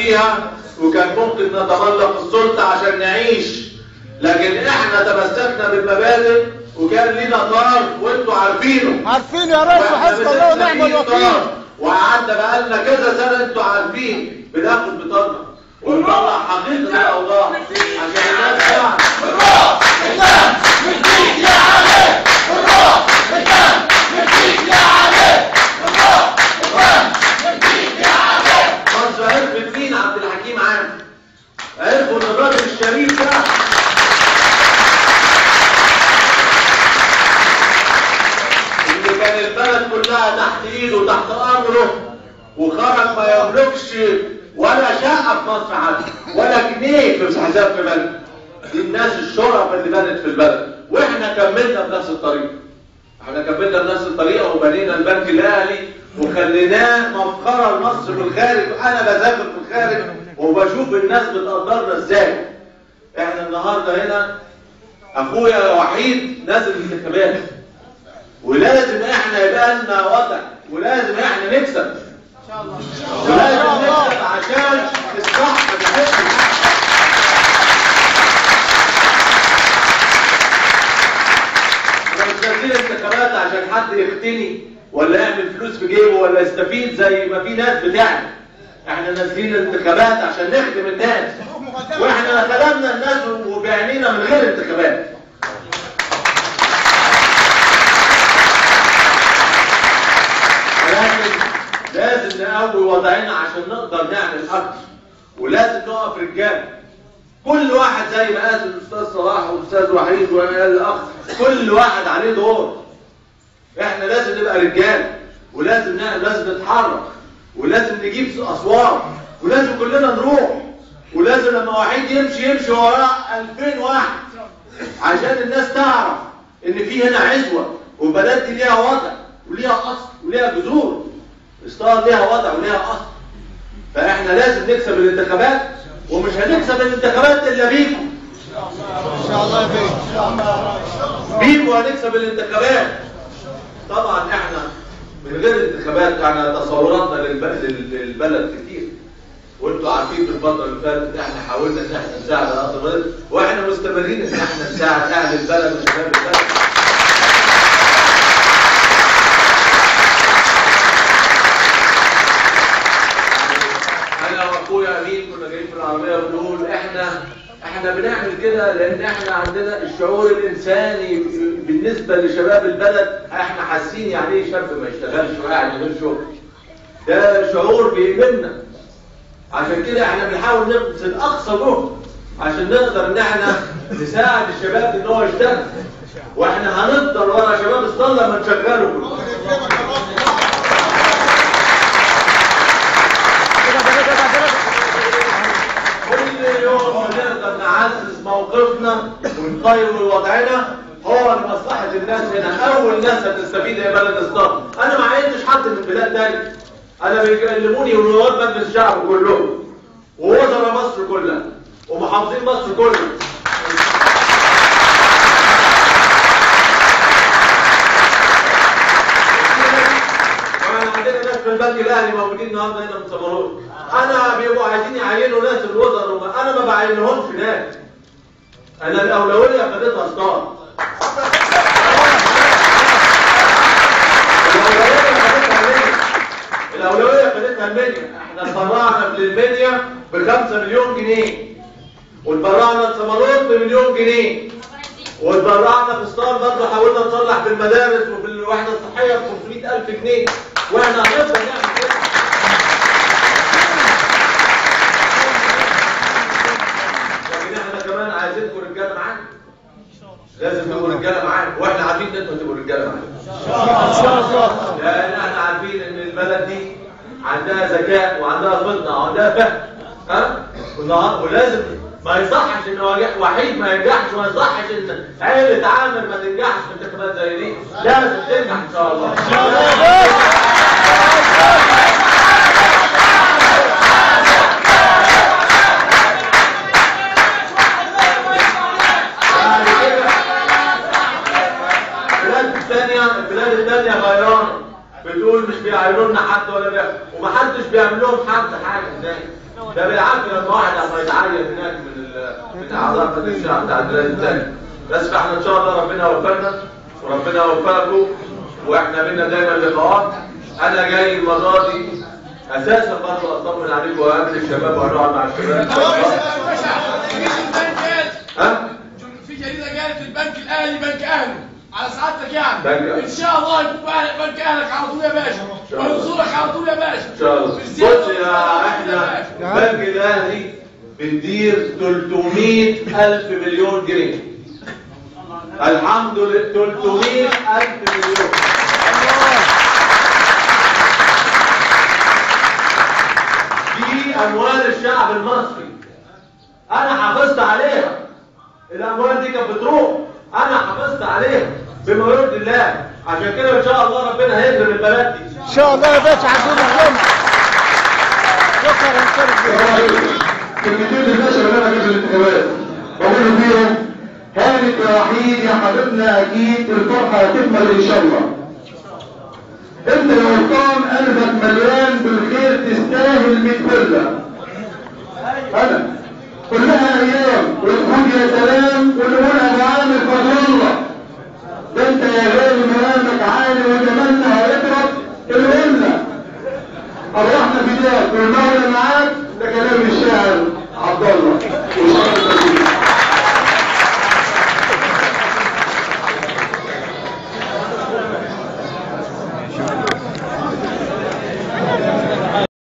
فيها وكان ممكن نتملق السلطة عشان نعيش لكن احنا تمسكنا بالمبادئ وكان لينا طار وانتوا عارفينه عارفين يا ريس وحسب الله ونعم الوكيل وقعدنا بقالنا كذا سنة انتوا عارفين بناخد بطلنا ونطلع حقيقة الأوضاع عشان الناس تعرف مصر عرفت مين عبد الحكيم عام عرفوا ان الراجل الشريف ده اللي كان البلد كلها تحت ايده وتحت امره وخرج ما يملكش ولا شقه في مصر حتى ولا جنيه في حساب في بلد دي الناس الشرف اللي بنت في البلد واحنا كملنا بنفس الطريقه احنا كملنا بنفس الطريقه وبنينا البنك الاهلي وخليناه مفخره لمصر في الخارج انا بسافر في الخارج وبشوف الناس بتقدرنا ازاي احنا النهارده هنا اخويا وحيد نازل الانتخابات ولازم احنا يبقى لنا وضع ولازم احنا نكسب ولازم نكسب عشان الصح بتاعتنا احنا مش نازلين انتخابات عشان حد يختني ولا يعمل فلوس في جيبه ولا يستفيد زي ما في ناس بتعمل احنا نازلين انتخابات عشان نخدم الناس واحنا خدمنا الناس وبعنينا من غير انتخابات لكن لازم نقوي وضعنا عشان نقدر نعمل اكتر ولازم نقف رجاله كل واحد زي ما قال الاستاذ صلاح والاستاذ وحيد وقال الاخ كل واحد عليه دور احنا لازم نبقى رجال ولازم نعمل لازم نتحرك ولازم نجيب اصوات ولازم كلنا نروح ولازم لما وحيد يمشي يمشي وراه 2000 واحد عشان الناس تعرف ان في هنا عزوه والبلد دي ليها وضع وليها اصل وليها جذور اسطنبول ليها وضع وليها اصل فاحنا لازم نكسب الانتخابات ومش هنكسب الانتخابات الا بيكم ان شاء الله يا بيه بيكم هنكسب الانتخابات طبعا احنا من غير الانتخابات احنا تصوراتنا للب- لل- للبلد كتير وانتوا عارفين في الفتره اللي فاتت احنا حاولنا ان احنا نساعد على قد ما نقدر واحنا مستمرين ان احنا نساعد اهل البلد وشباب البلد انا واخويا امين كنا جايين في العربيه بنقول احنا احنا بنعمل كده لان احنا عندنا الشعور الانساني بالنسبه لشباب البلد احنا حاسين يعني ايه شاب ما يشتغلش وقاعد من غير شغل ده شعور بيؤمننا عشان كده احنا بنحاول نبذل اقصى جهد عشان نقدر ان احنا نساعد الشباب ان هو يشتغل واحنا هنفضل ورا شباب الصلاه لما نشغله كله كل يوم نقدر نعزز موقفنا ونطير وضعنا هو لمصلحة الناس هنا أول ناس هتستفيد هي بلد الصدر أنا ما عينتش حد من بلاد تاني أنا بيكلموني ونواب مجلس الشعب كلهم ووزراء مصر كلها ومحافظين مصر كلها واحنا عندنا ناس في البنك الاهلي موجودين النهارده هنا من سمرود انا بيبقوا عايزين يعينوا ناس الوزراء وما- انا ما بعينهمش ناس انا الاولويه خدتها ستار الاولويه خدتها المنيا احنا اتبرعنا للمنيا ب 5 مليون جنيه واتبرعنا لسمرود بمليون جنيه واتبرعنا في ستار برضه حاولنا نصلح في المدارس وفي الوحده الصحيه ب 500000 جنيه واحنا هنفضل نعمل كده لكن احنا كمان عايزينكم رجاله معانا لازم تبقوا رجاله معانا واحنا عارفين ان انتوا تبقوا رجاله معانا ان شاء الله لان احنا عارفين ان البلد دي عندها ذكاء وعندها فطنه وعندها فهم ها والنهار- ولازم ما يصحش ان واجه- وحيد ما ينجحش وما يصحش ان عيلة عامر ما تنجحش في انتخابات زي دي لازم تنجح ان شاء الله بعد كده البلاد الثانية البلاد الثانية غيرانة بتقول مش بيعينوا لنا حد ولا بيعمل ومحدش بيعمل لهم حد حاجة ازاي ده بالعكس لما واحد لما يتعين هناك من ال- من اعضاء مجلس الشعب بتاع البلاد الثاني بس فاحنا ان شاء الله ربنا يوفقنا وربنا يوفقكم واحنا بينا دايما لقاءات انا جاي المره دي اساسا برضه اطمن عليكم واقابل الشباب وهنقعد مع الشباب ان شاء الله ها في جريده قالت البنك الاهلي بنك اهله على سعادتك يعني بنك أهلي. ان شاء الله يكون بقى بنك اهلك على طول يا باشا شاء الله. وينصرك على طول يا باشا ان شاء الله بص يا احنا البنك الاهلي بندير 300 الف مليون جنيه الحمد لله 300 الف مليون دي اموال الشعب المصري انا حافظت عليها الاموال دي كانت بتروح انا حافظت عليها بما يرضي الله عشان كده ان شاء الله ربنا هيكرم البلد دي ان شاء الله يا باشا عايزين الجمعة شكرا شكرا كلمتين للباشا اللي انا جبت الانتخابات بقول فيهم هانت يا وحيد يا حبيبنا اكيد الفرحه هتكمل ان شاء الله انت يا وطان قلبك مليان بالخير تستاهل 100 كله انا كلها ايام والخوج يا سلام والغنى ابو عامر فضل الله ده انت يا غالي مقامك عالي وجمالنا هيضرب الغنى أرواحنا فداك والمولى معاك